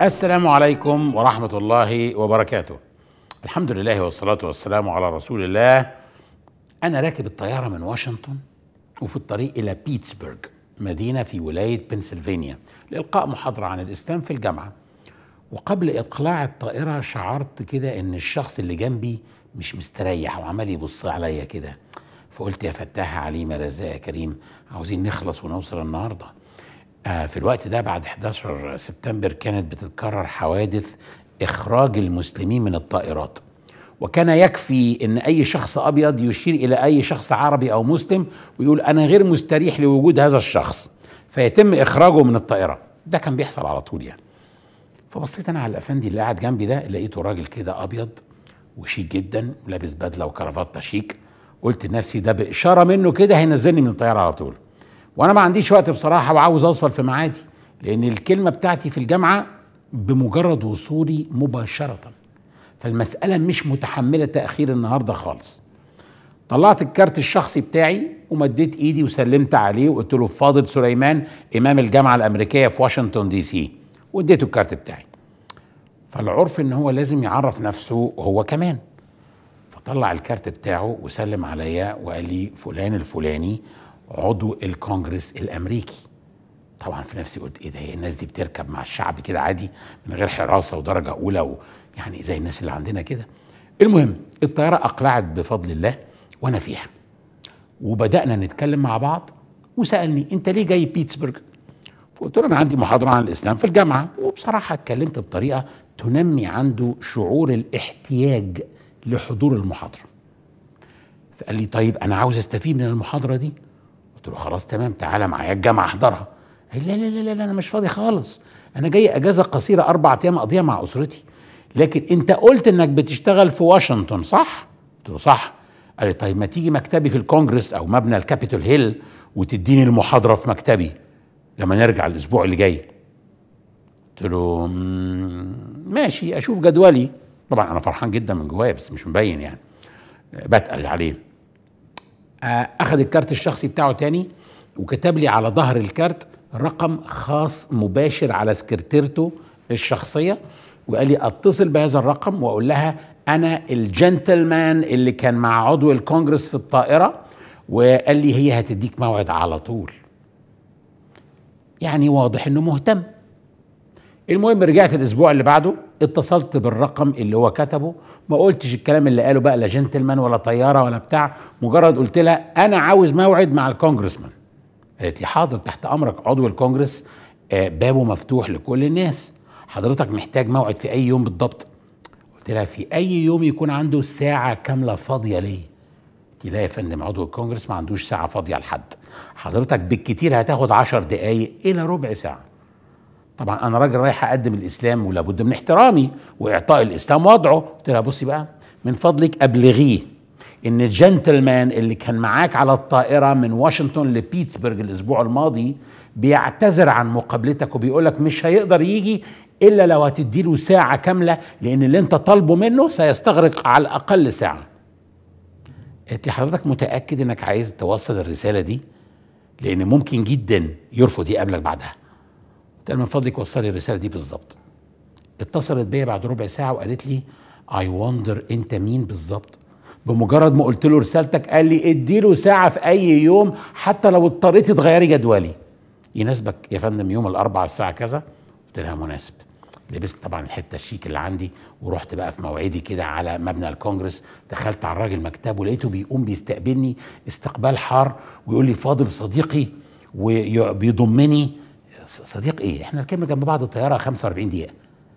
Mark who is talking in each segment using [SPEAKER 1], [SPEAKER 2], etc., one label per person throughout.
[SPEAKER 1] السلام عليكم ورحمة الله وبركاته. الحمد لله والصلاة والسلام على رسول الله. أنا راكب الطيارة من واشنطن وفي الطريق إلى بيتسبرغ مدينة في ولاية بنسلفانيا لإلقاء محاضرة عن الإسلام في الجامعة. وقبل إقلاع الطائرة شعرت كده إن الشخص اللي جنبي مش مستريح وعمال يبص عليا كده. فقلت يا فتاح عليم يا رزاق يا كريم عاوزين نخلص ونوصل النهارده. آه في الوقت ده بعد 11 سبتمبر كانت بتتكرر حوادث اخراج المسلمين من الطائرات وكان يكفي ان اي شخص ابيض يشير الى اي شخص عربي او مسلم ويقول انا غير مستريح لوجود هذا الشخص فيتم اخراجه من الطائره ده كان بيحصل على طول يعني فبصيت انا على الافندي اللي قاعد جنبي ده لقيته راجل كده ابيض وشيك جدا ولابس بدله وكرافته شيك قلت لنفسي ده باشاره منه كده هينزلني من الطياره على طول وانا ما عنديش وقت بصراحه وعاوز اوصل في ميعادي لان الكلمه بتاعتي في الجامعه بمجرد وصولي مباشره فالمساله مش متحمله تاخير النهارده خالص طلعت الكارت الشخصي بتاعي ومديت ايدي وسلمت عليه وقلت له فاضل سليمان امام الجامعه الامريكيه في واشنطن دي سي واديته الكارت بتاعي فالعرف ان هو لازم يعرف نفسه هو كمان فطلع الكارت بتاعه وسلم عليا وقال لي فلان الفلاني عضو الكونجرس الامريكي طبعا في نفسي قلت ايه ده هي الناس دي بتركب مع الشعب كده عادي من غير حراسه ودرجه اولى و يعني زي الناس اللي عندنا كده المهم الطياره اقلعت بفضل الله وانا فيها وبدانا نتكلم مع بعض وسالني انت ليه جاي بيتسبرج فقلت له انا عندي محاضره عن الاسلام في الجامعه وبصراحه اتكلمت بطريقه تنمي عنده شعور الاحتياج لحضور المحاضره فقال لي طيب انا عاوز استفيد من المحاضره دي قلت له خلاص تمام تعالى معايا الجامعه احضرها قال لا لا لا لا انا مش فاضي خالص انا جاي اجازه قصيره اربع ايام اقضيها مع اسرتي لكن انت قلت انك بتشتغل في واشنطن صح؟ قلت له صح قال لي طيب ما تيجي مكتبي في الكونجرس او مبنى الكابيتول هيل وتديني المحاضره في مكتبي لما نرجع الاسبوع اللي جاي قلت له ماشي اشوف جدولي طبعا انا فرحان جدا من جوايا بس مش مبين يعني بتقل عليه اخذ الكارت الشخصي بتاعه تاني وكتب لي على ظهر الكارت رقم خاص مباشر على سكرتيرته الشخصيه وقال لي اتصل بهذا الرقم واقول لها انا الجنتلمان اللي كان مع عضو الكونجرس في الطائره وقال لي هي هتديك موعد على طول يعني واضح انه مهتم المهم رجعت الاسبوع اللي بعده اتصلت بالرقم اللي هو كتبه ما قلتش الكلام اللي قاله بقى لا جنتلمان ولا طياره ولا بتاع مجرد قلت لها انا عاوز موعد مع الكونجرسمان قالت لي حاضر تحت امرك عضو الكونجرس آه بابه مفتوح لكل الناس حضرتك محتاج موعد في اي يوم بالضبط قلت لها في اي يوم يكون عنده ساعه كامله فاضيه ليه قلت لا يا فندم عضو الكونجرس ما عندوش ساعه فاضيه لحد حضرتك بالكتير هتاخد عشر دقايق الى ربع ساعه طبعا انا راجل رايح اقدم الاسلام ولابد من احترامي واعطاء الاسلام وضعه قلت لها بصي بقى من فضلك ابلغيه ان الجنتلمان اللي كان معاك على الطائره من واشنطن لبيتسبرج الاسبوع الماضي بيعتذر عن مقابلتك وبيقول لك مش هيقدر يجي الا لو هتديله ساعه كامله لان اللي انت طالبه منه سيستغرق على الاقل ساعه قالت لي حضرتك متاكد انك عايز توصل الرساله دي لان ممكن جدا يرفض يقابلك بعدها قلت لها من فضلك وصلي الرساله دي بالظبط اتصلت بيا بعد ربع ساعه وقالت لي اي وندر انت مين بالظبط بمجرد ما قلت له رسالتك قال لي اديله ساعه في اي يوم حتى لو اضطريتي تغيري جدولي يناسبك يا فندم يوم الاربعاء الساعه كذا قلت لها مناسب لبست طبعا الحته الشيك اللي عندي ورحت بقى في موعدي كده على مبنى الكونجرس دخلت على الراجل مكتبه لقيته بيقوم بيستقبلني استقبال حار ويقول لي فاضل صديقي وبيضمني صديق ايه احنا ركبنا جنب بعض الطياره 45 دقيقه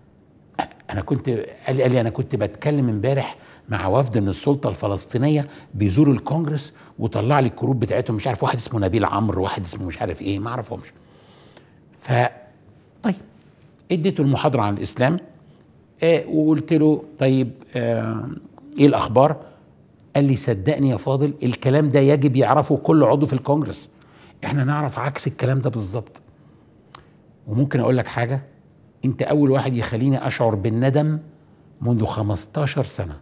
[SPEAKER 1] انا كنت قال لي, قال لي انا كنت بتكلم امبارح مع وفد من السلطه الفلسطينيه بيزوروا الكونجرس وطلع لي الكروب بتاعتهم مش عارف واحد اسمه نبيل عمرو واحد اسمه مش عارف ايه ما اعرفهمش ف طيب اديته المحاضره عن الاسلام آه وقلت له طيب آه ايه الاخبار قال لي صدقني يا فاضل الكلام ده يجب يعرفه كل عضو في الكونجرس احنا نعرف عكس الكلام ده بالظبط وممكن اقول لك حاجه انت اول واحد يخليني اشعر بالندم منذ 15 سنه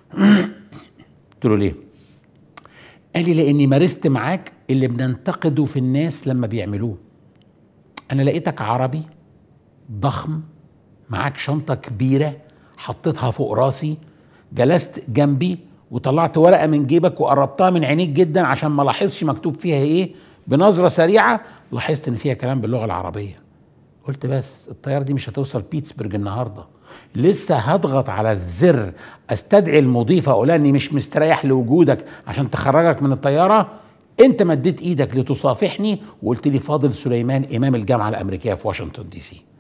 [SPEAKER 1] قلت له ليه قال لي لاني مارست معاك اللي بننتقده في الناس لما بيعملوه انا لقيتك عربي ضخم معاك شنطه كبيره حطيتها فوق راسي جلست جنبي وطلعت ورقه من جيبك وقربتها من عينيك جدا عشان ما لاحظش مكتوب فيها ايه بنظره سريعه لاحظت ان فيها كلام باللغه العربيه قلت بس الطياره دي مش هتوصل بيتسبرج النهارده لسه هضغط على الزر استدعي المضيفه اقول اني مش مستريح لوجودك عشان تخرجك من الطياره انت مديت ايدك لتصافحني وقلت لي فاضل سليمان امام الجامعه الامريكيه في واشنطن دي سي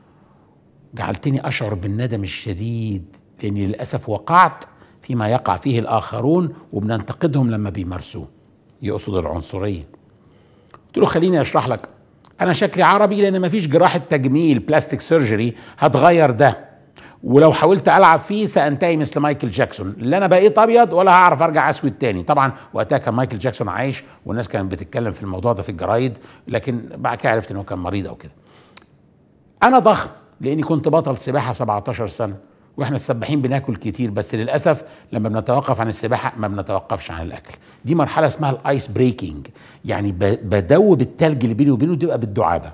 [SPEAKER 1] جعلتني اشعر بالندم الشديد لاني للاسف وقعت فيما يقع فيه الاخرون وبننتقدهم لما بيمارسوه يقصد العنصريه قلت له خليني اشرح لك انا شكلي عربي لان مفيش جراحه تجميل بلاستيك سيرجري هتغير ده ولو حاولت العب فيه سانتهي مثل مايكل جاكسون لا انا بقيت ابيض ولا هعرف ارجع اسود تاني طبعا وقتها كان مايكل جاكسون عايش والناس كانت بتتكلم في الموضوع ده في الجرايد لكن بعد كده عرفت ان هو كان مريض او كده انا ضخم لاني كنت بطل سباحه 17 سنه واحنا السباحين بناكل كتير بس للاسف لما بنتوقف عن السباحه ما بنتوقفش عن الاكل دي مرحله اسمها الايس بريكنج يعني بدوب التلج اللي بيني وبينه تبقى بالدعابه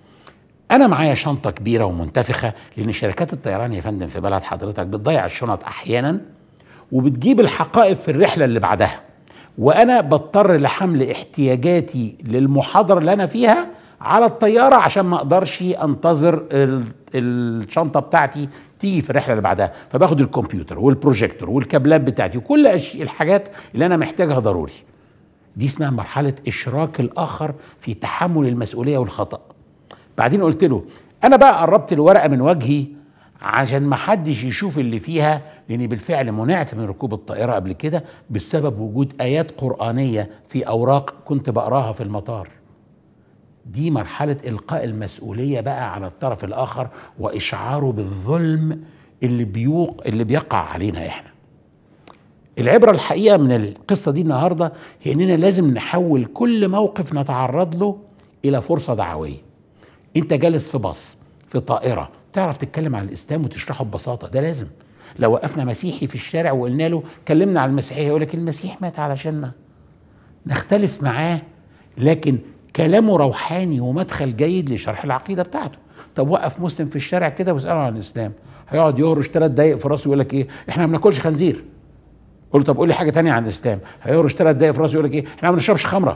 [SPEAKER 1] انا معايا شنطه كبيره ومنتفخه لان شركات الطيران يا فندم في بلد حضرتك بتضيع الشنط احيانا وبتجيب الحقائب في الرحله اللي بعدها وانا بضطر لحمل احتياجاتي للمحاضره اللي انا فيها على الطياره عشان ما اقدرش انتظر الشنطه بتاعتي تيجي في الرحله اللي بعدها فباخد الكمبيوتر والبروجيكتور والكابلات بتاعتي وكل الحاجات اللي انا محتاجها ضروري دي اسمها مرحله اشراك الاخر في تحمل المسؤوليه والخطا بعدين قلت له انا بقى قربت الورقه من وجهي عشان ما حدش يشوف اللي فيها لاني بالفعل منعت من ركوب الطائره قبل كده بسبب وجود ايات قرانيه في اوراق كنت بقراها في المطار دي مرحله القاء المسؤوليه بقى على الطرف الاخر واشعاره بالظلم اللي بيوق اللي بيقع علينا احنا العبره الحقيقه من القصه دي النهارده هي اننا لازم نحول كل موقف نتعرض له الى فرصه دعويه انت جالس في باص في طائره تعرف تتكلم عن الاسلام وتشرحه ببساطه ده لازم لو وقفنا مسيحي في الشارع وقلنا له كلمنا عن المسيحيه يقول لك المسيح مات علشاننا نختلف معاه لكن كلامه روحاني ومدخل جيد لشرح العقيده بتاعته طب وقف مسلم في الشارع كده واساله عن الاسلام هيقعد يهرش ثلاث دقايق في راسه يقول لك ايه احنا ما بناكلش خنزير قول له طب قول لي حاجه تانية عن الاسلام هيهرش ثلاث دقايق في راسه يقول لك ايه احنا ما بنشربش خمره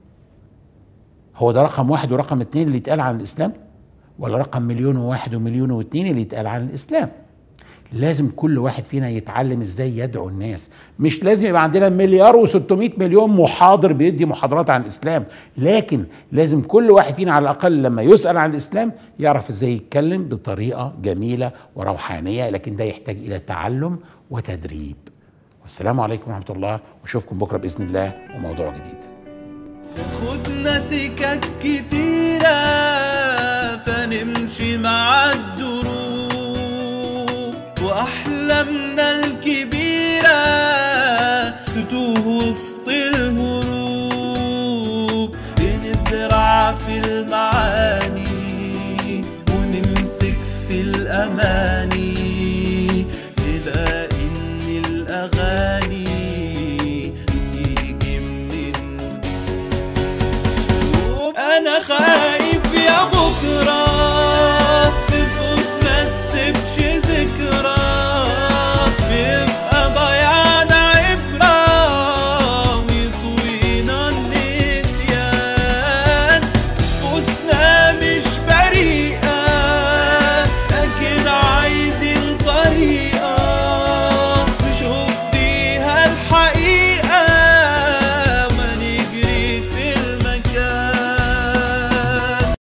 [SPEAKER 1] هو ده رقم واحد ورقم اتنين اللي يتقال عن الاسلام ولا رقم مليون وواحد ومليون واتنين اللي يتقال عن الاسلام لازم كل واحد فينا يتعلم ازاي يدعو الناس مش لازم يبقى عندنا مليار و600 مليون محاضر بيدي محاضرات عن الاسلام لكن لازم كل واحد فينا على الاقل لما يسال عن الاسلام يعرف ازاي يتكلم بطريقه جميله وروحانيه لكن ده يحتاج الى تعلم وتدريب والسلام عليكم ورحمه الله واشوفكم بكره باذن الله وموضوع جديد
[SPEAKER 2] خدنا سكك كتير